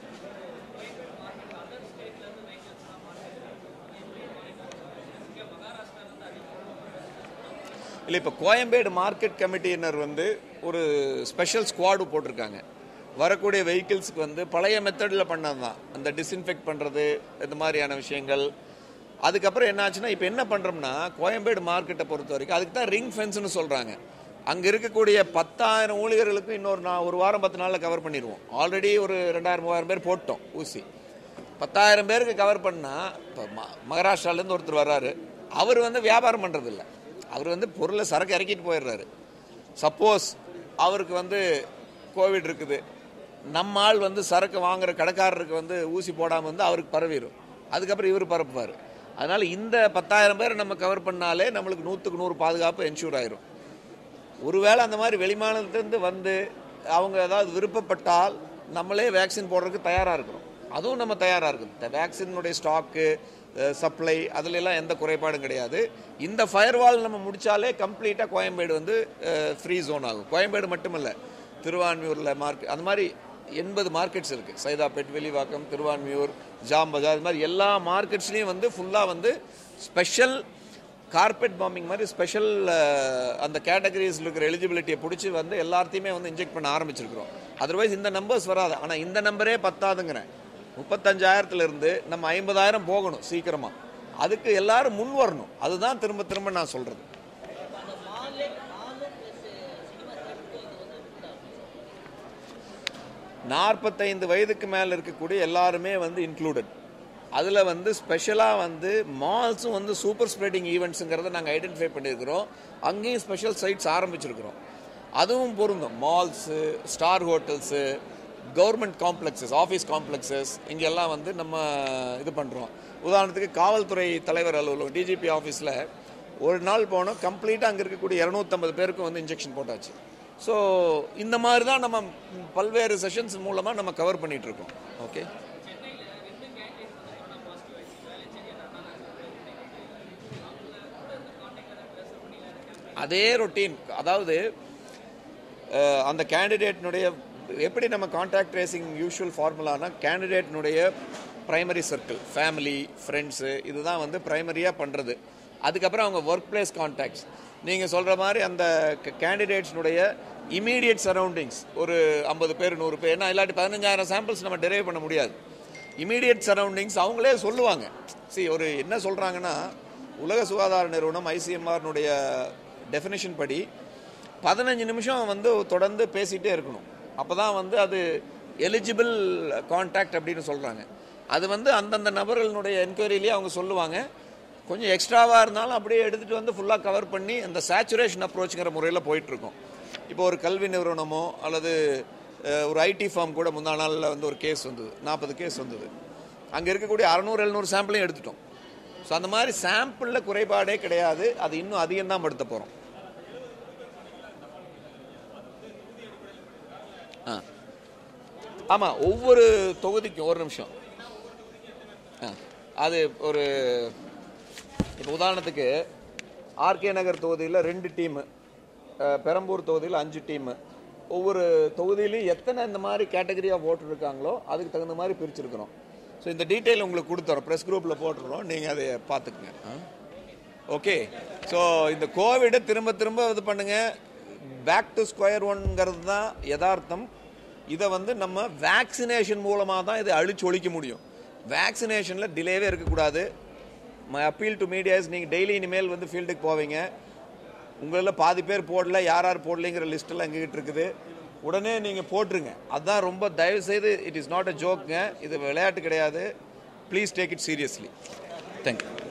இல்லை இப்போ கோயம்பேடு மார்க்கெட் கமிட்டியினர் வந்து ஒரு ஸ்பெஷல் ஸ்குவாடு போட்டிருக்காங்க வரக்கூடிய வெஹிக்கிள்ஸ்க்கு வந்து பழைய மெத்தடில் பண்ணது தான் அந்த டிஸ்இன்ஃபெக்ட் பண்ணுறது இந்த மாதிரியான விஷயங்கள் அதுக்கப்புறம் என்னாச்சுன்னா இப்போ என்ன பண்ணுறோம்னா கோயம்பேடு மார்க்கெட்டை பொறுத்த வரைக்கும் அதுக்கு தான் ரிங் ஃபென்ஸ்னு சொல்கிறாங்க அங்கே இருக்கக்கூடிய பத்தாயிரம் ஊழியர்களுக்கு இன்னொரு நான் ஒரு வாரம் பத்து நாளில் கவர் பண்ணிடுவோம் ஆல்ரெடி ஒரு ரெண்டாயிரம் மூவாயிரம் பேர் போட்டோம் ஊசி பத்தாயிரம் பேருக்கு கவர் பண்ணால் இப்போ ம மகாராஷ்டிராலேருந்து ஒருத்தர் வர்றாரு அவர் வந்து வியாபாரம் பண்ணுறதில்ல அவர் வந்து பொருளை சரக்கு இறக்கிட்டு போயிடுறாரு சப்போஸ் அவருக்கு வந்து கோவிட் இருக்குது நம்ம ஆள் வந்து சரக்கு வாங்குற கடைக்காரருக்கு வந்து ஊசி போடாமல் வந்து அவருக்கு பரவிடும் அதுக்கப்புறம் இவர் பரப்புவார் அதனால் இந்த பத்தாயிரம் பேரை நம்ம கவர் பண்ணாலே நம்மளுக்கு நூற்றுக்கு நூறு பாதுகாப்பு என்ஷூர் ஆயிரும் ஒருவேளை அந்த மாதிரி வெளிமாநிலத்திலேருந்து வந்து அவங்க ஏதாவது விருப்பப்பட்டால் நம்மளே வேக்சின் போடுறதுக்கு தயாராக இருக்கிறோம் அதுவும் நம்ம தயாராக இருக்குது இந்த வேக்சினுடைய ஸ்டாக்கு சப்ளை அதுல எல்லாம் எந்த குறைபாடும் கிடையாது இந்த ஃபயர்வால் நம்ம முடிச்சாலே கம்ப்ளீட்டாக கோயம்பேடு வந்து ஃப்ரீ ஜோன் ஆகும் கோயம்பேடு மட்டுமல்ல திருவான்மியூரில் மார்க்கெட் அந்த மாதிரி எண்பது மார்க்கெட்ஸ் இருக்குது சைதாப்பேட் வெளிவாக்கம் திருவான்மியூர் ஜாம் பஜார் இது மாதிரி எல்லா மார்க்கெட்ஸ்லேயும் வந்து ஃபுல்லாக வந்து ஸ்பெஷல் கார்பெட் பாம்பிங் மாதிரி ஸ்பெஷல் அந்த கேட்டகரிஸில் இருக்கிற எலிஜிபிலிட்டியை பிடிச்சி வந்து எல்லாத்தையுமே வந்து இன்ஜெக்ட் பண்ண ஆரம்பிச்சிருக்கிறோம் அதர்வைஸ் இந்த நம்பர்ஸ் வராது ஆனால் இந்த நம்பரே பத்தாதுங்கிறேன் முப்பத்தஞ்சாயிரத்துல இருந்து நம்ம ஐம்பதாயிரம் போகணும் சீக்கிரமாக அதுக்கு எல்லாரும் முன் வரணும் அதுதான் திரும்ப திரும்ப நான் சொல்கிறது நாற்பத்தைந்து வயதுக்கு மேலே இருக்கக்கூடிய எல்லாருமே வந்து இன்க்ளூடட் அதில் வந்து ஸ்பெஷலாக வந்து மால்ஸும் வந்து சூப்பர் ஸ்ப்ரெடிங் ஈவெண்ட்ஸுங்கிறத நாங்கள் ஐடென்டிஃபை பண்ணியிருக்கிறோம் அங்கேயும் ஸ்பெஷல் சைட்ஸ் ஆரம்பிச்சிருக்கிறோம் அதுவும் பொருந்தும் malls star hotels government complexes office complexes இங்கெல்லாம் வந்து நம்ம இது பண்ணுறோம் உதாரணத்துக்கு காவல்துறை தலைவர் அலுவலகம் டிஜிபி ஆஃபீஸில் ஒரு நாள் போனோம் கம்ப்ளீட்டாக அங்கே இருக்கக்கூடிய இரநூத்தம்பது பேருக்கும் வந்து இன்ஜெக்ஷன் போட்டாச்சு ஸோ இந்த மாதிரி தான் நம்ம பல்வேறு செஷன்ஸ் மூலமாக நம்ம கவர் பண்ணிட்டு இருக்கோம் ஓகே அதே ரொட்டீன் அதாவது அஹ், அந்த கேண்டிடேட்னுடைய எப்படி நம்ம கான்டாக்ட் ட்ரேசிங் யூஷுவல் ஃபார்முலானா கேண்டிடேட்னுடைய பிரைமரி சர்க்கிள் ஃபேமிலி ஃப்ரெண்ட்ஸு இதுதான் வந்து ப்ரைமரியாக பண்ணுறது அதுக்கப்புறம் அவங்க ஒர்க் பிளேஸ் கான்டாக்ட்ஸ் நீங்கள் சொல்கிற மாதிரி அந்த கேண்டிடேட்ஸ்னுடைய இமீடியட் சரௌண்டிங்ஸ் ஒரு ஐம்பது பேர் நூறு பேர் ஏன்னா இல்லாட்டி பதினஞ்சாயிரம் சாம்பிள்ஸ் நம்ம டெரைவ் பண்ண முடியாது இமீடியட் சரௌண்டிங்ஸ் அவங்களே சொல்லுவாங்க see ஒரு என்ன சொல்கிறாங்கன்னா உலக சுகாதார நிறுவனம் ஐசிஎம்ஆர்னுடைய டெஃபினேஷன் படி பதினஞ்சு நிமிஷம் வந்து தொடர்ந்து பேசிகிட்டே இருக்கணும் அப்போ தான் வந்து அது எலிஜிபிள் கான்டாக்ட் அப்படின்னு சொல்கிறாங்க அது வந்து அந்தந்த நபர்களுடைய என்கொயரியிலேயே அவங்க சொல்லுவாங்க கொஞ்சம் எக்ஸ்ட்ராவாக இருந்தாலும் அப்படியே எடுத்துகிட்டு வந்து ஃபுல்லாக கவர் பண்ணி அந்த சேச்சுரேஷன் அப்ரோச்சுங்கிற முறையில் போயிட்டுருக்கோம் இப்போ ஒரு கல்வி நிறுவனமோ அல்லது அஹ், ஒரு ஐடி ஃபார்ம் கூட முந்தா நாளில் வந்து ஒரு கேஸ் வந்தது நாற்பது கேஸ் வந்தது அங்கே இருக்கக்கூடிய அறநூறு எழுநூறு சாம்பிளையும் எடுத்துட்டோம் ஸோ அந்த மாதிரி சாம்பிளில் குறைபாடே கிடையாது அது இன்னும் அதிகம் தான் படுத்த போகிறோம் ஆ ஆமாம் ஒவ்வொரு தொகுதிக்கும் ஒரு நிமிஷம் ஆ அது ஒரு இப்போ உதாரணத்துக்கு ஆர்கே நகர் தொகுதியில் ரெண்டு டீமு பெரம்பூர் தொகுதியில் அஞ்சு டீமு ஒவ்வொரு தொகுதியிலையும் எத்தனை இந்த மாதிரி கேட்டகரி ஆஃப் ஓட்டர் இருக்காங்களோ அதுக்கு தகுந்த மாதிரி பிரிச்சிருக்கிறோம் ஸோ இந்த டீட்டெயில் உங்களுக்கு கொடுத்துறோம் ப்ரெஸ் குரூப்பில் போட்டுறோம் நீங்கள் அதை பார்த்துக்குங்க ஓகே ஸோ இந்த கோவிடை திரும்ப திரும்ப இது பண்ணுங்க பேக் டு ஸ்கொயர் ஒன்ங்கிறது தான் யதார்த்தம் இதை வந்து நம்ம வேக்சினேஷன் மூலமாக தான் இதை அழிச்சு ஒழிக்க முடியும் வேக்சினேஷனில் டிலேவே இருக்கக்கூடாது மை அப்பீல் டு மீடியாஸ் நீங்கள் டெய்லி இனிமேல் வந்து ஃபீல்டுக்கு போவீங்க உங்களில் பாதி பேர் போடல யார் யார் போடலைங்கிற லிஸ்ட்டெல்லாம் எங்ககிட்ட இருக்குது உடனே நீங்கள் போட்டுருங்க அதுதான் ரொம்ப தயவு செய்து இட் இஸ் நாட் அ ஜோக்குங்க இது விளையாட்டு கிடையாது please take it seriously thank you